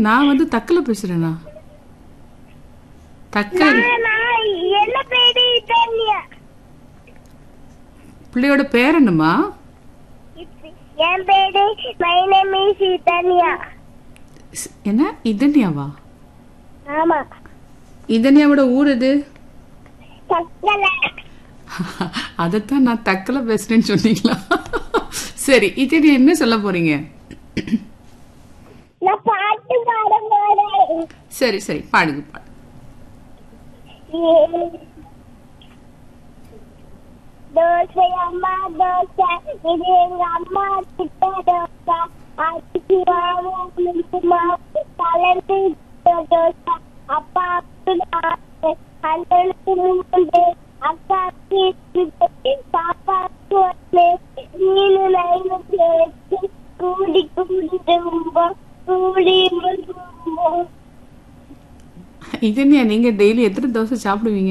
நான் வந்து தக்கல பேசுறேனா தக்கல் நான் என்ன பேரு இதன்யா பிள்ளையோட பேர் என்னம்மா என் பேரு மை நேம் இஸ் இதன்யா ஸ்- என்ன இதன்யாவா ஆமா இதன்யாவோட ஊர் எது சக்கல அதைத்தான் நான் தக்கல பேசுறேன்னு சொன்னீங்களா சரி இதன்யா என்ன சொல்ல போறீங்க நான் பாட்டு பாட போறேன் சரி சரி பாடுங்க பாடு தோசை அம்மா தோசை இது எங்க அம்மா கிட்ட தோசை அரிசி மாவு உளுந்து மாவு கலந்து தோசை அப்பா அண்ணனுக்கு மூன்று அக்காவுக்கு இரண்டு, பாப்பாவுக்கு ஒன்று நீனு நைனு சேர்த்து கூடி கூடி ரொம்ப கூடி ரொம்ப இதன்யா நீங்க டெய்லி எத்தனை தோசை சாப்பிடுவீங்க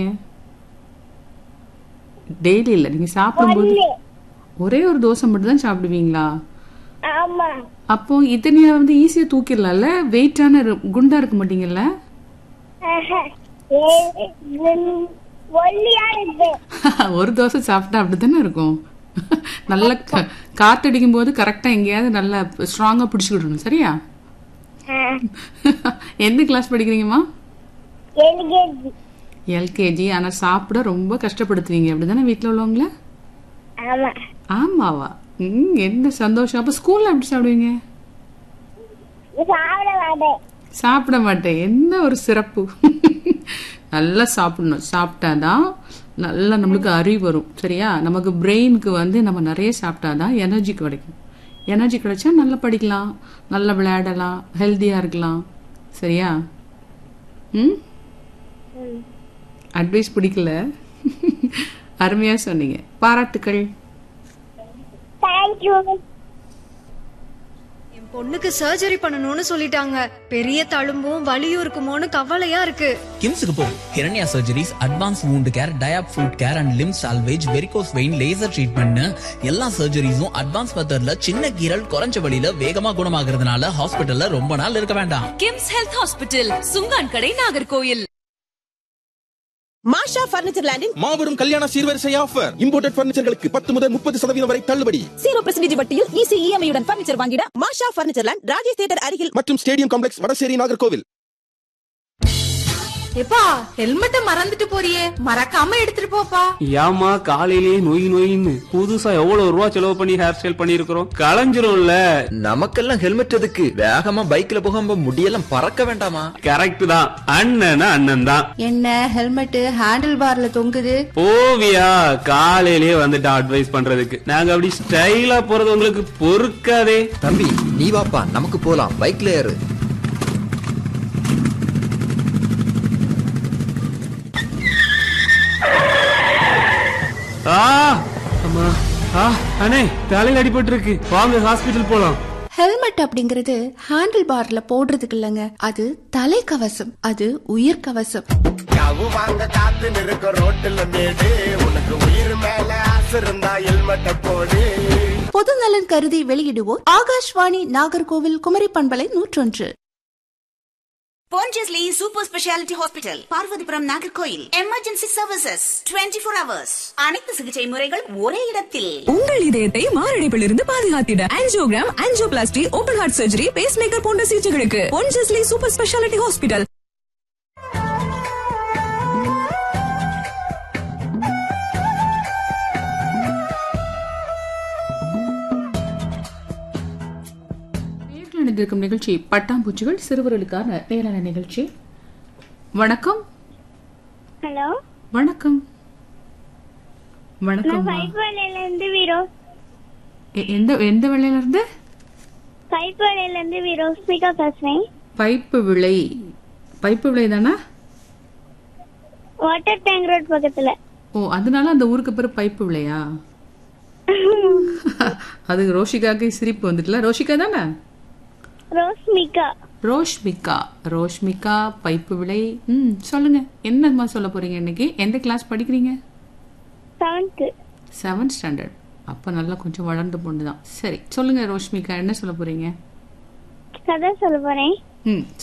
டெய்லி இல்ல நீங்க சாப்பிடும்போது ஒன்று ஒரே ஒரு தோசை மட்டும் தான் சாப்பிடுவீங்களா ஆமா அப்போ இதனைய வந்து ஈஸியா தூக்கிடலாம்ல வெயிட்டான குண்டா இருக்க மாட்டீங்கல்ல ஆஹா. ஏ, உம், ஒல்லியா இருப்பேன் ஒரு தோசை சாப்பிட்டா அப்படித்தானே இருக்கும் நல்ல க- காத்தடிக்கும் போது கரெக்டா எங்கேயாவது நல்லா ஸ்ட்ராங்கா பிடிச்சுக்கிடணும் சரியா எந்த கிளாஸ் படிக்கிறீங்கம்மா எல்கேஜி எல்கேஜி ஆனா சாப்பிட ரொம்ப கஷ்டப்படுத்துவீங்க அப்படிதானே வீட்ல உள்ளவங்கள ஆமா ஆமாவா ம் என்ன சந்தோஷம் அப்ப ஸ்கூல்ல எப்படி சாப்பிடுவீங்க சாப்பிட மாட்டேன் சாப்பிட மாட்டேன் என்ன ஒரு சிறப்பு நல்லா சாப்பிடணும் சாப்பிட்டாதான் நல்லா நம்மளுக்கு அறிவு வரும் சரியா நமக்கு பிரெயினுக்கு வந்து நம்ம நிறைய சாப்பிட்டாதான் எனர்ஜி கிடைக்கும் எனர்ஜி கிடைச்சா நல்லா படிக்கலாம் நல்லா விளையாடலாம் ஹெல்த்தியா இருக்கலாம் சரியா ம் அட்வைஸ் பிடிக்கல அருமையா சொன்னீங்க பாராட்டுக்கள் தேங்க்யூ என் பொண்ணுக்கு சர்ஜரி பண்ணணும்னு சொல்லிட்டாங்க பெரிய தழும்பும் வலியும் இருக்குமோன்னு கவலையா இருக்கு கிம்ஸுக்கு போ Hiranya surgeries advance wound care டயாப் foot care and limb salvage varicose vein laser ட்ரீட்மெண்ட்னு எல்லா சர்ஜரிஸும் அட்வான்ஸ் மெத்தட்ல சின்ன கீரல் குறைஞ்ச வழியில வேகமா குணமாகறதுனால ஹாஸ்பிட்டல்ல ரொம்ப நாள் இருக்க வேண்டாம் கிம்ஸ் ஹெல்த் ஹாஸ்பிட்டல் சுங்கான் கடை நாகர்கோயில் மாஷா பர்னிச்சர் லேண்டின் மாபெரும் கல்யாண சீர்வரிசை ஆஃபர் இம்போர்ட்டட் பர்னிச்சர்களுக்கு பத்து முதல் முப்பது சதவீதம் வரை தள்ளுபடி ஜீரோ பர்சன்டேஜ் வட்டியில் ஈஸி இஎம்ஐயுடன் பர்னிச்சர் வாங்கிட Masha furniture land Rajesh theatre அருகில் மற்றும் ஸ்டேடியம் காம்ப்ளெக்ஸ் வடசேரி நாகர்கோவில் எப்பா ஹெல்மெட்ட மறந்துட்டு போறியே மறக்காம எடுத்துட்டு போப்பா ஏமா காலையிலேயே நொய் நொயின்னு புதுசா எவ்வளவு ரூபா செலவு பண்ணி ஹேர் ஸ்டைல் பண்ணிருக்கிறோம் களைஞ்சிரும்ல நமக்கெல்லாம் ஹெல்மெட் எதுக்கு வேகமா பைக்ல போகும்போது முடியெல்லாம் பறக்க வேண்டாமா கரெக்ட் தான் அண்ணனா அண்ணன் தான் என்ன ஹெல்மெட் ஹேண்டில் பார்ல தொங்குது ஓவியா காலையிலேயே வந்துட்டு அட்வைஸ் பண்றதுக்கு நாங்க அப்படி ஸ்டைலா போறது உங்களுக்கு பொறுக்காதே தம்பி நீ வாப்பா நமக்கு போலாம் பைக்ல ஏறு ஆ அம்மா ஆ அண்ணே தலையில அடிபட்டு இருக்கு வாங்க ஹாஸ்பிட்டல் போலாம் ஹெல்மெட் அப்படிங்கறது ஹேண்டில் பார்ல போடுறதுக்கு இல்லங்க அது தலைக்கவசம் அது உயிர் கவசம் யாவு வாங்க காத்து நிற்க ரோட்டுல மேடு உனக்கு உயிர் மேல ஆசை இருந்தா ஹெல்மெட்ட போடு பொது நலன் கருதி வெளியிடுவோர் ஆகாஷ்வாணி நாகர்கோவில் குமரி பண்பலை நூற்றொன்று Pondicherry Super Speciality Hospital, Parvathipuram Nagercoil emergency services 24 four hours அனைத்து சிகிச்சை முறைகள் ஒரே இடத்தில் உங்கள் இதயத்தை மாரடைப்பிலிருந்து பாதுகாத்திட angiogram angioplasty open heart surgery pacemaker போன்ற சிகிச்சைகளுக்கு பொன்ஜஸ்லி சூப்பர் ஸ்பெஷாலிட்டி ஹாஸ்பிட்டல் நேரில் இணைந்திருக்கும் நிகழ்ச்சி பட்டாம்பூச்சிகள் சிறுவர்களுக்கான நேரான நிகழ்ச்சி வணக்கம் ஹலோ வணக்கம் நான் வணக்கம் பைப்பாளையில இருந்து வீரோ எந்த எந்த வேலையில இருந்து பைப்பாளையில இருந்து வீரோஸ்மிகா பேசுறேன் பைப்பு விலை பைப்பு விலை தானா வாட்டர் டேங்க் ரோட் பக்கத்துல ஓ அதனால அந்த ஊருக்கு பேர் பைப்பு விலையா அது ரோஷிகாக்கு சிரிப்பு வந்துட்டுல ரோஷிகா தானே ரோஸ்மிகா ரோஷ்மிகா ரோஷ்மிகா பைப்பு விலை ம் சொல்லுங்க என்னம்மா சொல்ல போறீங்க இன்னைக்கு எந்த கிளாஸ் படிக்கிறீங்க செவன்த்து செவன்த் ஸ்டாண்டர்ட் அப்ப நல்லா கொஞ்சம் வளர்ந்த பொண்ணு தான் சரி சொல்லுங்க ரோஷ்மிகா என்ன சொல்ல போறீங்க கதை சொல்ல போறேன் ம்